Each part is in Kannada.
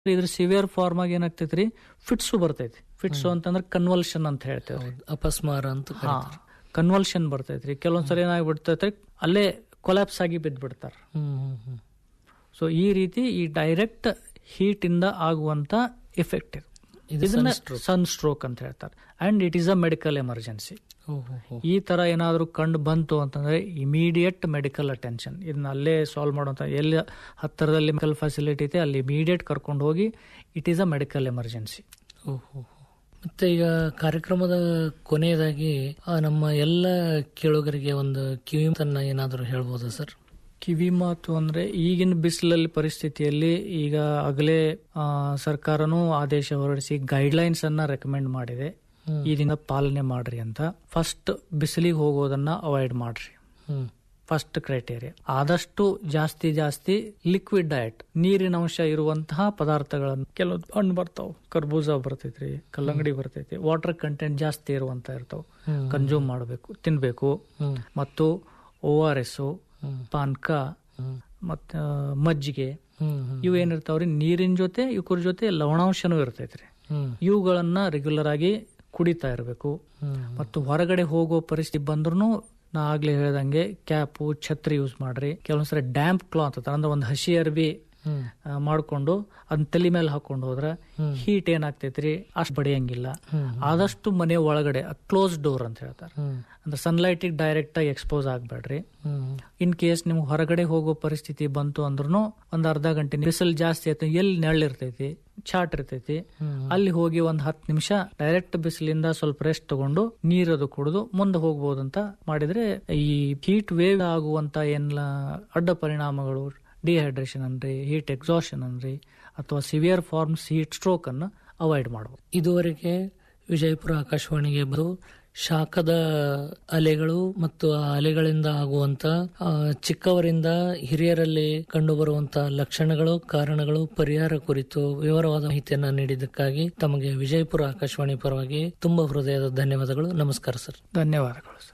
ಇದ್ರ ಸಿವಿಯರ್ ಫಾರ್ಮ್ ಆಗಿ ಏನಾಗ್ತೈತ್ರಿ ಫಿಟ್ಸು ಬರ್ತೈತಿ ಫಿಟ್ಸು ಅಂತಂದ್ರೆ ಕನ್ವಲ್ಷನ್ ಅಂತ ಹೇಳ್ತೇವೆ ಅಪಸ್ಮಾರ ಅಂತ ಹಾ ಕನ್ವಲ್ಷನ್ ಬರ್ತೈತ್ರಿ ಕೆಲವೊಂದ್ಸರಿ ಏನಾಗ್ಬಿಡ್ತೈತೆ ಅಲ್ಲೇ ಕೊಲ್ಯಾಪ್ಸ್ ಆಗಿ ಬಿದ್ದ್ಬಿಡ್ತಾರ ಹ್ಮ್ ಹ್ಮ್ ಹ್ಮ್ ಸೊ ಈ ರೀತಿ ಈ ಡೈರೆಕ್ಟ್ ಹೀಟ್ ಇಂದ ಆಗುವಂತ ಎಫೆಕ್ಟ್ ಇದು ಇದು ಇದನ್ನ sunstroke. ಸನ್ ಸ್ಟ್ರೋಕ್ ಅಂತ ಹೇಳ್ತಾರೆ and it is a medical emergency ಓ, ಹೋ, ಹೋ. ಈ ತರ ಏನಾದರೂ ಕಂಡು ಬಂತು ಅಂತಂದ್ರೆ ಇಮಿಡಿಯೇಟ್ ಮೆಡಿಕಲ್ ಅಟೆನ್ಷನ್ ಇದನ್ನ ಅಲ್ಲೇ ಸಾಲ್ವ್ ಮಾಡುವಂತ ಎಲ್ಲಿ ಹತ್ತಿರದಲ್ಲಿ ಮೆಡಿಕಲ್ ಫೆಸಿಲಿಟಿ ಇದೆ ಅಲ್ಲಿ ಇಮಿಡಿಯೇಟ್ ಕರ್ಕೊಂಡು ಹೋಗಿ it is a medical emergency ಓ, ಹೋ, ಹೋ. ಮತ್ತೆ ಈಗ ಕಾರ್ಯಕ್ರಮದ ಕೊನೆಯದಾಗಿ ಆ, ನಮ್ಮ ಎಲ್ಲ ಕೇಳುಗರಿಗೆ ಒಂದು ಕಿವಿ ತನ್ನ ಏನಾದರೂ ಹೇಳ್ಬೋದಾ ಸರ್ ಕಿವಿ ಮಾತು ಅಂದ್ರೆ ಈಗಿನ ಬಿಸಿಲಲ್ಲಿ ಪರಿಸ್ಥಿತಿಯಲ್ಲಿ ಈಗ ಆಗಲೇ ಆ, ಸರ್ಕಾರನೂ ಆದೇಶ ಹೊರಡಿಸಿ ಗೈಡ್ಲೈನ್ಸ್ ಅನ್ನ ರೆಕಮೆಂಡ್ ಮಾಡಿದೆ ಹ್ಮ್. ಈ ದಿನ ಪಾಲನೆ ಮಾಡ್ರಿ ಅಂತ ಫಸ್ಟ್ ಬಿಸಿಲಿಗೆ ಹೋಗೋದನ್ನ ಅವಾಯ್ಡ್ ಮಾಡ್ರಿ ಹ್ಮ್ ಫಸ್ಟ್ ಕ್ರೈಟೇರಿಯಾ ಆದಷ್ಟು ಜಾಸ್ತಿ ಜಾಸ್ತಿ ಲಿಕ್ವಿಡ್ ಡಯಟ್ ನೀರಿನ ಅಂಶ ಇರುವಂತಹ ಪದಾರ್ಥಗಳನ್ನು ಕೆಲವು ಹಣ್ಣು ಬರ್ತಾವ ಕರ್ಬೂಜ ಬರ್ತೈತ್ರಿ ಕಲ್ಲಂಗಡಿ ಬರ್ತೈತಿ ವಾಟರ್ ಕಂಟೆಂಟ್ ಜಾಸ್ತಿ ಇರುವಂತ ಇರ್ತಾವ ಹ್ಮ್. ಕನ್ಸ್ಯೂಮ್ ಮಾಡಬೇಕು ತಿನ್ಬೇಕು ಹ್ಮ್ ಮತ್ತು ಓ ಆರ್ ಎಸ್ ಹ್ಮ್. ಪಾನ್ಕ ಹ್ಮ್. ಮತ್ತ ಮಜ್ಜಿಗೆ ಹ್ಮ್ ಹ್ಮ್ ಇವು ಏನಿರ್ತಾವ್ರಿ ನೀರಿನ ಜೊತೆ ಇವ್ರ ಜೊತೆ ಲವಣಾಂಶನೂ ಇರ್ತೈತ್ರಿ ಹ್ಮ್ ಇವುಗಳನ್ನ ರೆಗ್ಯುಲರ್ ಆಗಿ ಕುಡಿತಾ ಇರಬೇಕು ಹ್ಮ್ ಮತ್ತು ಹೊರಗಡೆ ಹೋಗೋ ಪರಿಸ್ಥಿತಿ ಬಂದ್ರೂ ನಾ ಆಗ್ಲೇ ಹೇಳ್ದಂಗೆ ಕ್ಯಾಪು ಛತ್ರಿ ಯೂಸ್ ಮಾಡ್ರಿ ಕೆಲವೊಂದ್ಸರಿ ಡ್ಯಾಂಪ್ ಕ್ಲಾತ್ ಅಂತ ಅಂದ್ರೆ ಒಂದು ಹಸಿ ಅರ್ಬಿ ಹ್ಮ್ ಆ, ಮಾಡ್ಕೊಂಡು ಅದನ್ನ ತಲೆ ಮೇಲೆ ಹಾಕೊಂಡು ಹೋದ್ರ ಹ್ಮ್. ಹೀಟ್ ಏನಾಗ್ತೈತ್ರಿ ಅಷ್ಟು ಬಡಿಯಂಗಿಲ್ಲ ಹ್ಮ್. ಆದಷ್ಟು ಮನೆ ಒಳಗಡೆ ಕ್ಲೋಸ್ ಡೋರ್ ಅಂತ ಹೇಳ್ತಾರೆ ಹ್ಮ್ ಅಂದ್ರೆ ಸನ್ಲೈಟ್ ಡೈರೆಕ್ಟ್ ಆಗಿ ಎಕ್ಸ್ಪೋಸ್ ಆಗ್ಬೇಡ್ರಿ ಹ್ಮ್ ಇನ್ ಕೇಸ್ ನಿಮ್ಗೆ ಹೊರಗಡೆ ಹೋಗೋ ಪರಿಸ್ಥಿತಿ ಬಂತು ಅಂದ್ರೂ ಒಂದ್ ಅರ್ಧ ಗಂಟೆ ಬಿಸಿಲು ಜಾಸ್ತಿ ಆಯ್ತು ಎಲ್ಲಿ ನೆರಳಿರ್ತೈತಿ ಚಾಟ್ ಇರ್ತೈತಿ ಹ್ಮ್. ಅಲ್ಲಿ ಹೋಗಿ ಒಂದ್ ಹತ್ತು ನಿಮಿಷ ಡೈರೆಕ್ಟ್ ಬಿಸಿಲಿಂದ ಸ್ವಲ್ಪ ರೆಸ್ಟ್ ತಗೊಂಡು ನೀರದು ಕುಡಿದು ಮುಂದೆ ಹೋಗ್ಬೋದು ಅಂತ ಮಾಡಿದ್ರೆ ಈ ಹೀಟ್ ವೇವ್ ಆಗುವಂತ ಎಲ್ಲ ಅಡ್ಡ ಪರಿಣಾಮಗಳು ಡಿಹೈಡ್ರೇಷನ್ ಅನ್ರಿ ಹೀಟ್ ಎಕ್ಸಾಷನ್ ಅನ್ರಿ ಅಥವಾ ಸಿವಿಯರ್ ಫಾರ್ಮ್ಸ್ ಹೀಟ್ ಸ್ಟ್ರೋಕ್ ಅನ್ನು ಅವಾಯ್ಡ್ ಮಾಡಬಹುದು ಇದುವರೆಗೆ ವಿಜಯಪುರ ಆಕಾಶವಾಣಿಗೆ ಬಂದು ಶಾಖದ ಅಲೆಗಳು ಮತ್ತು ಆ ಅಲೆಗಳಿಂದ ಆಗುವಂತ ಆ, ಚಿಕ್ಕವರಿಂದ ಹಿರಿಯರಲ್ಲಿ ಕಂಡುಬರುವಂತ ಲಕ್ಷಣಗಳು ಕಾರಣಗಳು ಪರಿಹಾರ ಕುರಿತು ವಿವರವಾದ ಮಾಹಿತಿಯನ್ನ ನೀಡಿದ್ದಕ್ಕಾಗಿ ತಮಗೆ ವಿಜಯಪುರ ಆಕಾಶವಾಣಿ ಪರವಾಗಿ ತುಂಬಾ ಹೃದಯದ ಧನ್ಯವಾದಗಳು ನಮಸ್ಕಾರ ಸರ್ ಧನ್ಯವಾದಗಳು ಸರ್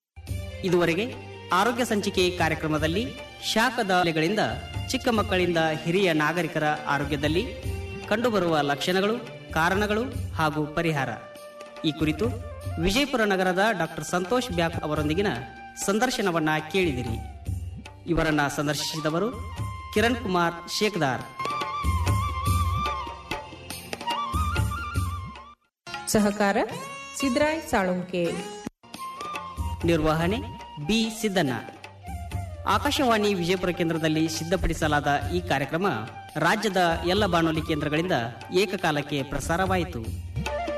ಇದುವರೆಗೆ ಆರೋಗ್ಯ ಸಂಚಿಕೆ ಕಾರ್ಯಕ್ರಮದಲ್ಲಿ ಶಾಖದ ಅಲೆಗಳಿಂದ ಚಿಕ್ಕ ಮಕ್ಕಳಿಂದ ಹಿರಿಯ ನಾಗರಿಕರ ಆರೋಗ್ಯದಲ್ಲಿ ಕಂಡುಬರುವ ಲಕ್ಷಣಗಳು ಕಾರಣಗಳು ಹಾಗೂ ಪರಿಹಾರ ಈ ಕುರಿತು ವಿಜಯಪುರ ನಗರದ ಡಾಕ್ಟರ್ ಸಂತೋಷ್ ಬ್ಯಾಕ್ ಅವರೊಂದಿಗಿನ ಸಂದರ್ಶನವನ್ನ ಕೇಳಿದಿರಿ ಇವರನ್ನ ಸಂದರ್ಶಿಸಿದವರು ಕಿರಣ್ ಕುಮಾರ್ ಶೇಕ್ದಾರ್ ಸಹಕಾರ ಸಿದ್ರಾಯ್ ಸಾಳುಂಕೆ ನಿರ್ವಹಣೆ ಬಿ ಸಿದ್ದಣ್ಣ ಆಕಾಶವಾಣಿ ವಿಜಯಪುರ ಕೇಂದ್ರದಲ್ಲಿ ಸಿದ್ಧಪಡಿಸಲಾದ ಈ ಕಾರ್ಯಕ್ರಮ ರಾಜ್ಯದ ಎಲ್ಲ ಬಾನುಲಿ ಕೇಂದ್ರಗಳಿಂದ ಏಕಕಾಲಕ್ಕೆ ಪ್ರಸಾರವಾಯಿತು